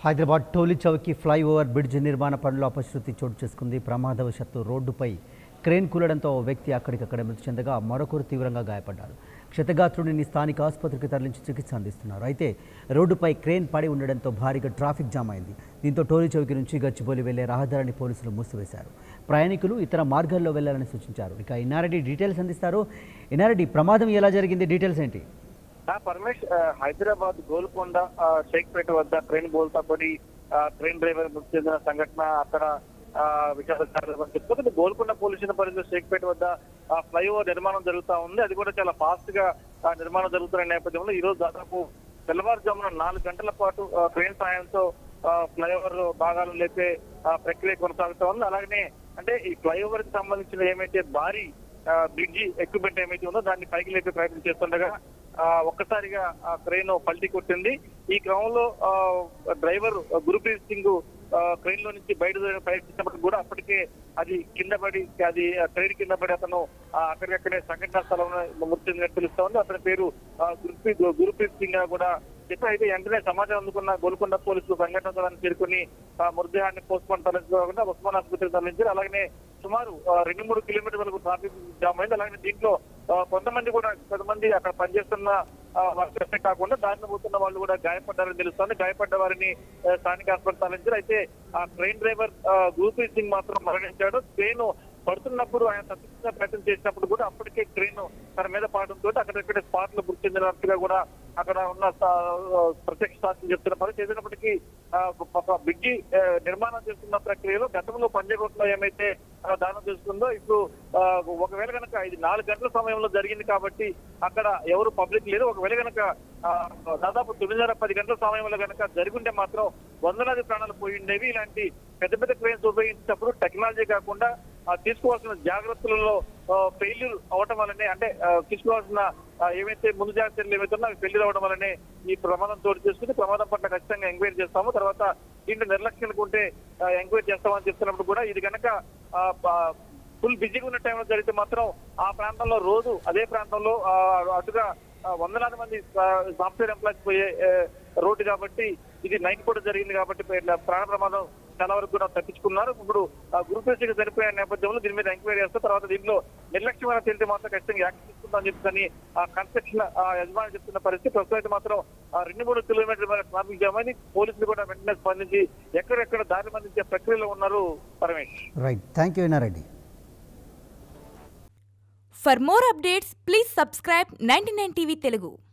Hyderabad Toli Chowki flyover bridge నిర్మాణ పనులు అపశృతి చోటు చేసుకుంది ప్రమాదవశత్తు రోడ్డుపై క్రేన్ కూలడంతో ఓ వ్యక్తి అక్కడికక్కడే మృతి చెందగా మరొకరు తీవ్రంగా గాయపడ్డారు క్షతగాత్రుడిని స్థానిక ఆసుపత్రికి తరలించి చికిత్స అందిస్తున్నారు అయితే రోడ్డుపై క్రేన్ పడి ఉండడంతో భారీగా ట్రాఫిక్ జామ్ అయింది దీంతో టోలీ చౌకీ నుంచి గచ్చిబౌలి వెళ్లే రహదారిని పోలీసులు మూసివేశారు ప్రయాణికులు ఇతర మార్గాల్లో వెళ్లాలని సూచించారు ఇక ఇన్నారెడ్డి డీటెయిల్స్ అందిస్తారు ఇన్నారెడ్డి ప్రమాదం ఎలా జరిగింది డీటెయిల్స్ ఏంటి ఆ పరమేష్ ఆ, హైదరాబాద్ గోల్కొండ ఆ, షేక్పేట వద్ద ట్రైన్ బోల్తా పడి ఆ, ట్రైన్ డ్రైవర్ మృతి చెందిన సంఘటన అక్కడ ఆ, విచారణ చెప్తుంది గోల్కొండ పోలీస్ స్టేషన్ పరిధిలో షేక్పేట వద్ద ఆ, ఫ్లైఓవర్ నిర్మాణం జరుగుతా ఉంది అది కూడా చాలా ఫాస్ట్ గా ఆ, నిర్మాణం జరుగుతున్న నేపథ్యంలో ఈ రోజు దాదాపు తెల్లవారుజామున నాలుగు గంటల పాటు ఆ, ట్రైన్ సాయంతో ఆ, ఫ్లైఓవర్ భాగాలు లేపే ఆ, ప్రక్రియ కొనసాగుతా ఉంది అలాగనే అంటే ఈ ఫ్లైఓవర్ కి సంబంధించిన ఏమైతే భారీ బ్రిడ్జి ఎక్విప్మెంట్ ఏమైతే ఉందో దాన్ని పైకి లేపే ప్రయత్నం చేస్తుండగా ఆ, ఒక్కసారిగా ఆ క్రెయిన్ పల్టీ కొట్టింది ఈ క్రమంలో ఆ, డ్రైవర్ గురుప్రీత్ సింగ్ ఆ, క్రెయిన్ లో నుంచి బయట ప్రయత్నించినప్పటికీ కూడా అప్పటికే అది కింద పడి అది ఆ ట్రైన్ కింద పడి అతను ఆ, అక్కడికక్కడే సంఘటనా స్థలంలో మృతి చెందినట్టు తెలుస్తా ఉంది అతని పేరు ఆ, గురుప్రీత్ గురుప్రీత్ సింగ్ గా కూడా చెప్పి అయితే వెంటనే సమాచారం అందుకున్న గోల్కొండ పోలీసులు సంఘటన స్థలాన్ని చేరుకుని ఆ మృతదేహాన్ని పోస్ట్ మార్టం తరలించుకోకుండా ఉస్మాన్ ఆసుపత్రికి తరలించారు అలాగనే సుమారు ఆ, రెండు మూడు కిలోమీటర్ల వరకు ట్రాఫిక్ జామ్ అయింది అలాగే దీంట్లో ఆ, కొంతమంది కూడా కొంతమంది అక్కడ పనిచేస్తున్న వర్కర్సే కాకుండా దారిని పోతున్న వాళ్ళు కూడా గాయపడ్డారని తెలుస్తోంది గాయపడ్డ వారిని ఆ, స్థానిక ఆసుపత్రి తరలించారు అయితే ఆ ట్రైన్ డ్రైవర్ ఆ, గురుప్రీత్ సింగ్ మాత్రం మరణించాడు ట్రైన్ పడుతున్నప్పుడు ఆయన తప్పించిన ప్రయత్నం చేసినప్పుడు కూడా అప్పటికే ట్రైన్ తన మీద పడడంతో అక్కడక్కడ స్పాట్ లో గుర్తు చెందినట్టుగా కూడా అక్కడ ఉన్న సా- ప్రత్యక్ష సాక్షులు చెప్తున్న పరిస్థితి చేసినప్పటికీ ఆ, ఒక బ్రిడ్జి ఆ, నిర్మాణం చేస్తున్న ప్రక్రియలో గతంలో పంజగుట్లో ఏమైతే ఆ, దానం చేసుకుందో ఇప్పుడు ఆ, ఒకవేళ కనుక ఇది నాలుగు గంటల సమయంలో జరిగింది కాబట్టి అక్కడ ఎవరు పబ్లిక్ లేరు ఒకవేళ కనుక ఆ, దాదాపు తొమ్మిదిన్నర పది గంటల సమయంలో కనుక జరిగింటే మాత్రం వందలాది ప్రాణాలు పోయి ఉండేవి ఇలాంటి పెద్ద పెద్ద క్రెయిన్స్ ఉపయోగించినప్పుడు టెక్నాలజీ కాకుండా ఆ, తీసుకోవాల్సిన జాగ్రత్తలలో ఫెయిల్యూర్ అవటం వల్లనే అంటే ఆ, తీసుకోవాల్సిన ఆ, ఏవైతే ముందు జాగ్రత్తలు ఏవైతే ఉన్నాయో అవి ఫెయిల్యూర్ అవడం వల్లనే ఈ ప్రమాదం చోటు చేసుకుని ప్రమాదం పట్ల ఖచ్చితంగా ఎంక్వైరీ చేస్తాము తర్వాత దీంట్లో నిర్లక్ష్యం ఉంటే ఎంక్వైరీ చేస్తామని చెప్తున్నప్పుడు కూడా ఇది కనుక ఫుల్ బిజీగా ఉన్న టైంలో జరిగితే మాత్రం ఆ ప్రాంతంలో రోజు అదే ప్రాంతంలో ఆ, అటుగా ఆ, వందలాది మంది సాఫ్ట్వేర్ ఎంప్లాయీస్ పోయే ఆ, రోడ్డు కాబట్టి ఇది నైట్ కూడా జరిగింది కాబట్టి ఇట్లా ప్రాణ ప్రమాదం చాలా వరకు కూడా తప్పించుకున్నారు ఇప్పుడు ఆ గురుపేసికి చనిపోయిన నేపథ్యంలో దీని మీద ఎంక్వైరీ చేస్తే తర్వాత దీంట్లో నిర్లక్ష్యమైన తెలితే మాత్రం ఖచ్చితంగా యాక్షన్ తీసుకుందామని చెప్తుందని ఆ కన్స్ట్రక్షన్ ఆ యజమాని చెప్తున్న పరిస్థితి ప్రస్తుతం అయితే మాత్రం ఆ రెండు మూడు కిలోమీటర్ల మేర ట్రాఫిక్ జామ్ అని పోలీసులు కూడా వెంటనే స్పందించి ఎక్కడెక్కడ దారి మళ్లించే ప్రక్రియలో ఉన్నారు Paramesh right thank you Innareddy For more updates, please subscribe 99 TV Telugu.